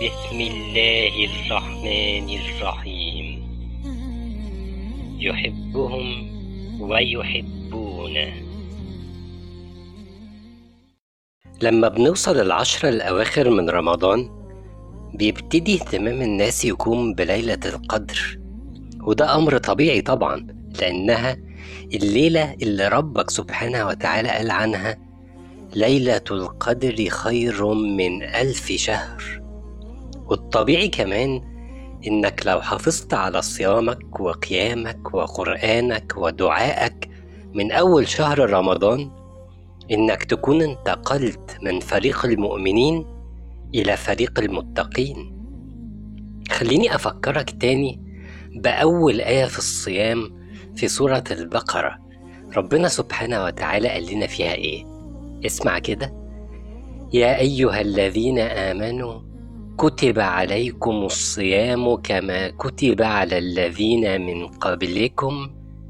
بسم الله الرحمن الرحيم يحبهم ويحبونه لما بنوصل العشرة الأواخر من رمضان بيبتدي اهتمام الناس يكون بليلة القدر وده أمر طبيعي طبعا لأنها الليلة اللي ربك سبحانه وتعالى قال عنها ليلة القدر خير من ألف شهر والطبيعي كمان إنك لو حافظت على صيامك وقيامك وقرآنك ودعائك من أول شهر رمضان إنك تكون انتقلت من فريق المؤمنين إلى فريق المتقين خليني أفكرك تاني بأول آية في الصيام في سورة البقرة ربنا سبحانه وتعالى قال لنا فيها إيه اسمع كده يا أيها الذين آمنوا كتب عليكم الصيام كما كتب على الذين من قبلكم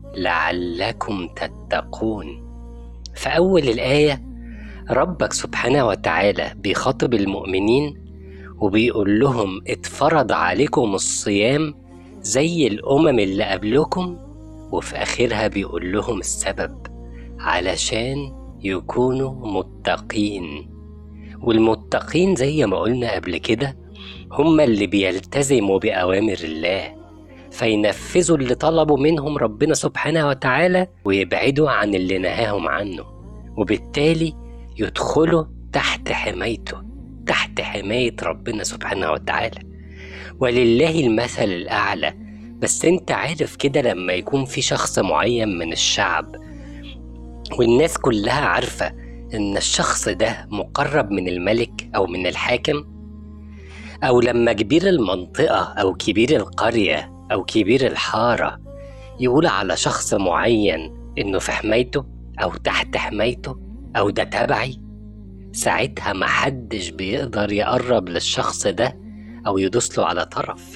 لعلكم تتقون فأول الآية ربك سبحانه وتعالى بيخاطب المؤمنين وبيقول لهم اتفرض عليكم الصيام زي الأمم اللي قبلكم وفي آخرها بيقول لهم السبب علشان يكونوا متقين والمتقين زي ما قلنا قبل كده هم اللي بيلتزموا بأوامر الله فينفذوا اللي طلبوا منهم ربنا سبحانه وتعالى ويبعدوا عن اللي نهاهم عنه وبالتالي يدخلوا تحت حمايته تحت حماية ربنا سبحانه وتعالى ولله المثل الأعلى بس انت عارف كده لما يكون في شخص معين من الشعب والناس كلها عارفة إن الشخص ده مقرب من الملك أو من الحاكم أو لما كبير المنطقة أو كبير القرية أو كبير الحارة يقول على شخص معين إنه في حمايته أو تحت حمايته أو ده تبعي ساعتها محدش بيقدر يقرب للشخص ده أو يدوسله على طرف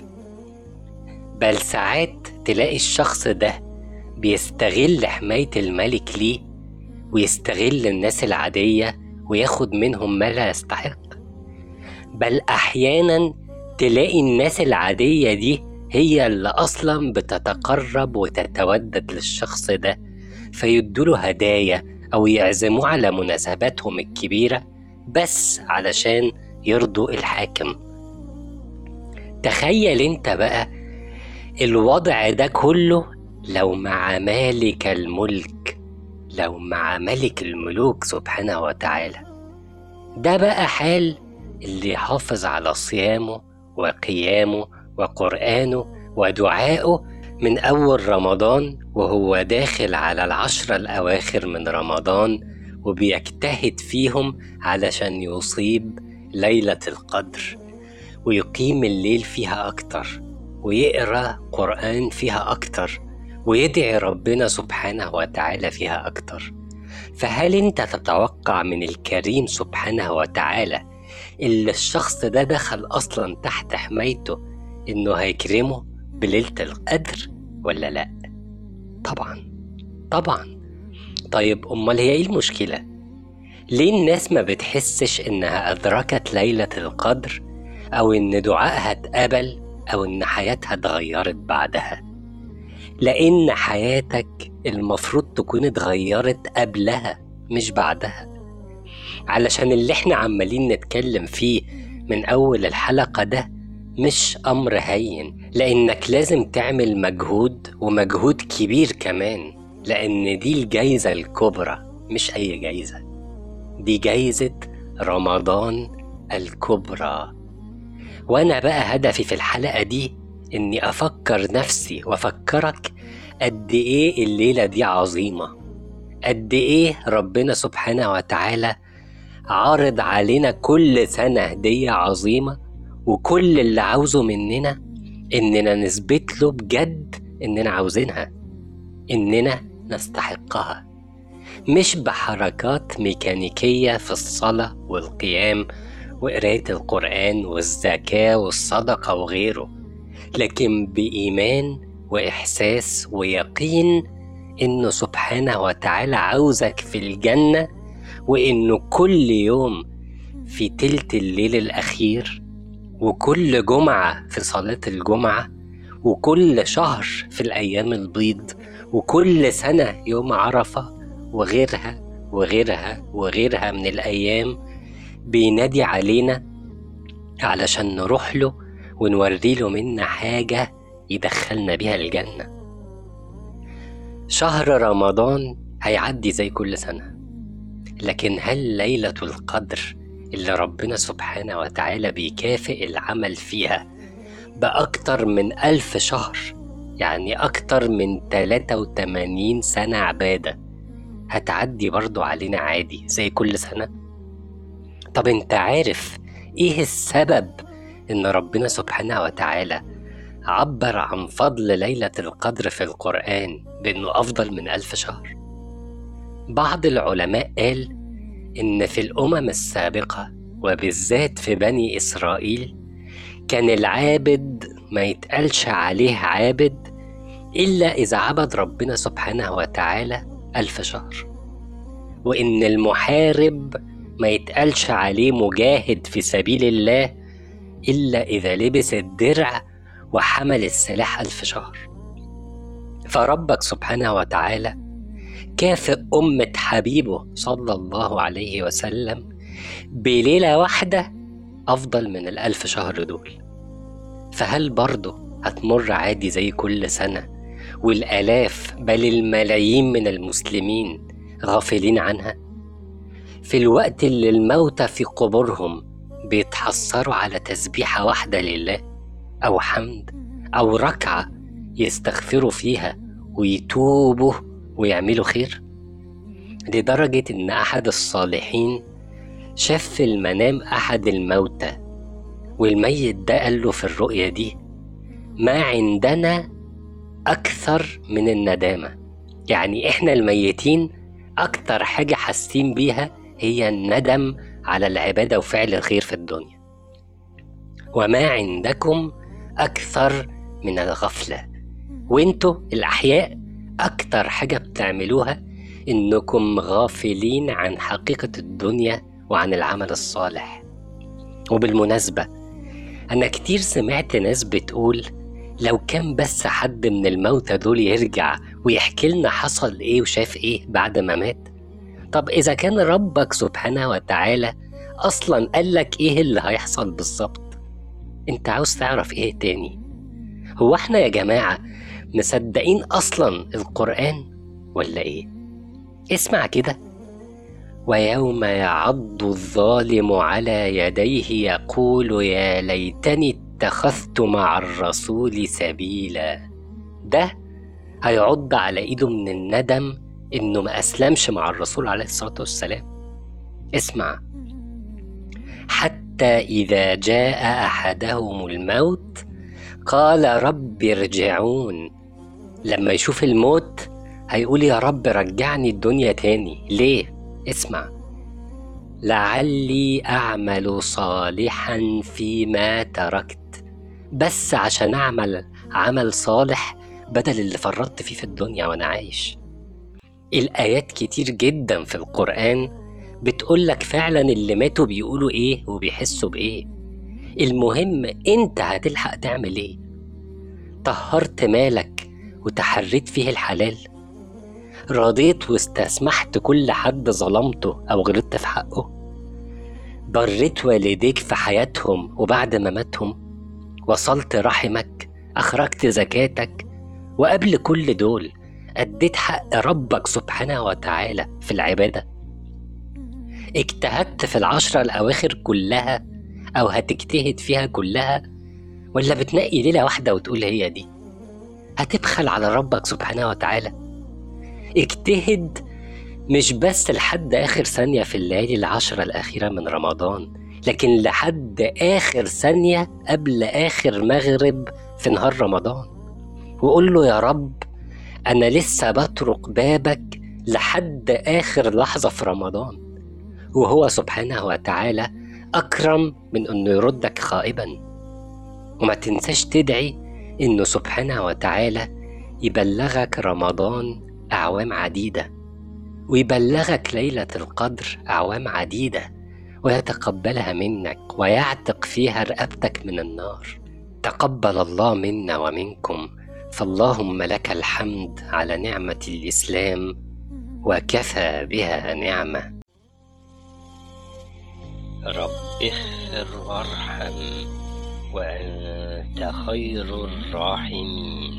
بل ساعات تلاقي الشخص ده بيستغل حماية الملك ليه ويستغل الناس العادية وياخد منهم ما لا يستحق بل أحيانا تلاقي الناس العادية دي هي اللي أصلا بتتقرب وتتودد للشخص ده فيدوله هدايا أو يعزموه على مناسباتهم الكبيرة بس علشان يرضوا الحاكم تخيل انت بقى الوضع ده كله لو مع مالك الملك لو مع ملك الملوك سبحانه وتعالى ده بقى حال اللي يحافظ على صيامه وقيامه وقرآنه ودعائه من أول رمضان وهو داخل على العشرة الأواخر من رمضان وبيجتهد فيهم علشان يصيب ليلة القدر ويقيم الليل فيها أكتر ويقرأ قرآن فيها أكتر ويدعي ربنا سبحانه وتعالى فيها أكتر فهل أنت تتوقع من الكريم سبحانه وتعالى اللي الشخص ده دخل أصلا تحت حمايته إنه هيكرمه بليلة القدر ولا لأ؟ طبعا طبعا طيب أمال هي إيه المشكلة؟ ليه الناس ما بتحسش إنها أدركت ليلة القدر أو إن دعائها اتقبل أو إن حياتها اتغيرت بعدها؟ لأن حياتك المفروض تكون اتغيرت قبلها مش بعدها علشان اللي احنا عمالين نتكلم فيه من أول الحلقة ده مش أمر هين لأنك لازم تعمل مجهود ومجهود كبير كمان لأن دي الجايزة الكبرى مش أي جايزة دي جايزة رمضان الكبرى وأنا بقى هدفي في الحلقة دي إني أفكر نفسي وأفكرك قد إيه الليلة دي عظيمة قد إيه ربنا سبحانه وتعالى عارض علينا كل سنة هدية عظيمة وكل اللي عاوزه مننا إننا نثبت له بجد إننا عاوزينها إننا نستحقها مش بحركات ميكانيكية في الصلاة والقيام وقراية القرآن والزكاة والصدقة وغيره لكن بإيمان وإحساس ويقين إنه سبحانه وتعالى عاوزك في الجنة وإنه كل يوم في تلت الليل الأخير وكل جمعة في صلاة الجمعة وكل شهر في الأيام البيض وكل سنة يوم عرفة وغيرها وغيرها وغيرها من الأيام بينادي علينا علشان نروح له ونوري له منا حاجة يدخلنا بيها الجنة شهر رمضان هيعدي زي كل سنة لكن هل ليلة القدر اللي ربنا سبحانه وتعالى بيكافئ العمل فيها بأكتر من ألف شهر يعني أكتر من 83 سنة عبادة هتعدي برضو علينا عادي زي كل سنة طب انت عارف ايه السبب ان ربنا سبحانه وتعالى عبر عن فضل ليلة القدر في القرآن بأنه أفضل من ألف شهر بعض العلماء قال إن في الأمم السابقة وبالذات في بني إسرائيل كان العابد ما يتقالش عليه عابد إلا إذا عبد ربنا سبحانه وتعالى ألف شهر وإن المحارب ما يتقالش عليه مجاهد في سبيل الله إلا إذا لبس الدرع وحمل السلاح ألف شهر فربك سبحانه وتعالى كافئ أمة حبيبه صلى الله عليه وسلم بليلة واحدة أفضل من الألف شهر دول فهل برضه هتمر عادي زي كل سنة والآلاف بل الملايين من المسلمين غافلين عنها في الوقت اللي الموتى في قبورهم بيتحسروا على تسبيحة واحدة لله أو حمد أو ركعة يستغفروا فيها ويتوبوا ويعملوا خير لدرجة إن أحد الصالحين شاف في المنام أحد الموتى والميت ده قال له في الرؤية دي ما عندنا أكثر من الندامة يعني إحنا الميتين أكتر حاجة حاسين بيها هي الندم على العبادة وفعل الخير في الدنيا وما عندكم أكثر من الغفلة وانتوا الأحياء أكتر حاجة بتعملوها إنكم غافلين عن حقيقة الدنيا وعن العمل الصالح وبالمناسبة أنا كتير سمعت ناس بتقول لو كان بس حد من الموتى دول يرجع ويحكي لنا حصل ايه وشاف ايه بعد ما مات طب اذا كان ربك سبحانه وتعالى اصلا قالك ايه اللي هيحصل بالظبط انت عاوز تعرف ايه تاني هو احنا يا جماعة مصدقين اصلا القرآن ولا ايه اسمع كده ويوم يعض الظالم على يديه يقول يا ليتني اتخذت مع الرسول سبيلا ده هيعض على ايده من الندم انه ما اسلمش مع الرسول عليه الصلاه والسلام اسمع حتى اذا جاء احدهم الموت قال رب ارجعون لما يشوف الموت هيقول يا رب رجعني الدنيا تاني ليه اسمع لعلي اعمل صالحا فيما تركت بس عشان اعمل عمل صالح بدل اللي فرطت فيه في الدنيا وانا عايش الايات كتير جدا في القران بتقولك فعلا اللي ماتوا بيقولوا ايه وبيحسوا بايه المهم انت هتلحق تعمل ايه طهرت مالك وتحريت فيه الحلال رضيت واستسمحت كل حد ظلمته او غلطت في حقه بريت والديك في حياتهم وبعد ما ماتهم وصلت رحمك أخرجت زكاتك وقبل كل دول أديت حق ربك سبحانه وتعالى في العبادة اجتهدت في العشرة الأواخر كلها أو هتجتهد فيها كلها ولا بتنقي ليلة واحدة وتقول هي دي هتبخل على ربك سبحانه وتعالى اجتهد مش بس لحد آخر ثانية في الليالي العشرة الأخيرة من رمضان لكن لحد آخر ثانية قبل آخر مغرب في نهار رمضان وقول له يا رب أنا لسه بطرق بابك لحد آخر لحظة في رمضان وهو سبحانه وتعالى أكرم من أنه يردك خائبا وما تنساش تدعي أنه سبحانه وتعالى يبلغك رمضان أعوام عديدة ويبلغك ليلة القدر أعوام عديدة ويتقبلها منك ويعتق فيها رقبتك من النار تقبل الله منا ومنكم فاللهم لك الحمد على نعمة الإسلام وكفى بها نعمة رب اغفر وارحم وأنت خير الراحمين